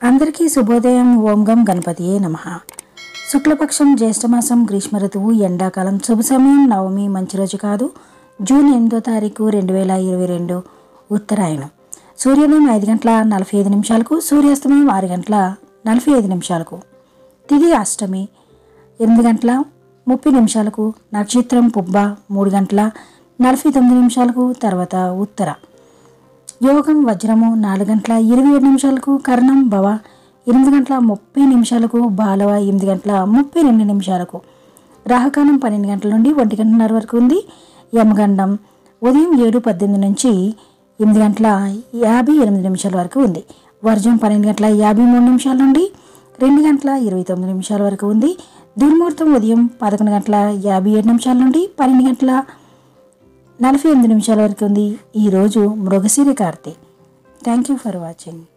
అందరికీ శుభోదయం ఓం గం గణపతియే నమ శుక్లపక్షం జ్యేష్ఠమాసం గ్రీష్మ ఋతువు ఎండాకాలం శుభ సమయం నవమి మంచి రోజు కాదు జూన్ ఎనిమిదో తారీఖు రెండు వేల ఇరవై రెండు ఉత్తరాయణం సూర్యోదయం ఐదు గంటల నలభై ఐదు నిమిషాలకు సూర్యాస్తమయం ఆరు గంటల నలభై ఐదు నిమిషాలకు తిది అష్టమి ఎనిమిది గంటల ముప్పై నిమిషాలకు నక్షత్రం పుబ్బ మూడు గంటల నలభై తొమ్మిది నిమిషాలకు తర్వాత ఉత్తర యోగం వజ్రము నాలుగు గంటల ఇరవై ఏడు నిమిషాలకు కర్ణం భవ ఎనిమిది గంటల ముప్పై నిమిషాలకు బాలవ ఎనిమిది గంటల ముప్పై రెండు నిమిషాలకు రాహకాలం పన్నెండు గంటల నుండి ఒంటి గంటన్నర వరకు ఉంది యమగండం ఉదయం ఏడు పద్దెనిమిది నుంచి ఎనిమిది గంటల యాభై ఎనిమిది నిమిషాల వరకు ఉంది వర్జం పన్నెండు గంటల యాభై మూడు నిమిషాల నుండి రెండు గంటల ఇరవై తొమ్మిది నిమిషాల వరకు ఉంది దుర్ముహూర్తం ఉదయం పదకొండు గంటల యాభై ఏడు నిమిషాల నుండి పన్నెండు గంటల నలభై ఎనిమిది నిమిషాల వరకు ఉంది ఈరోజు మృగశిర కార్తె థ్యాంక్ యూ ఫర్ వాచింగ్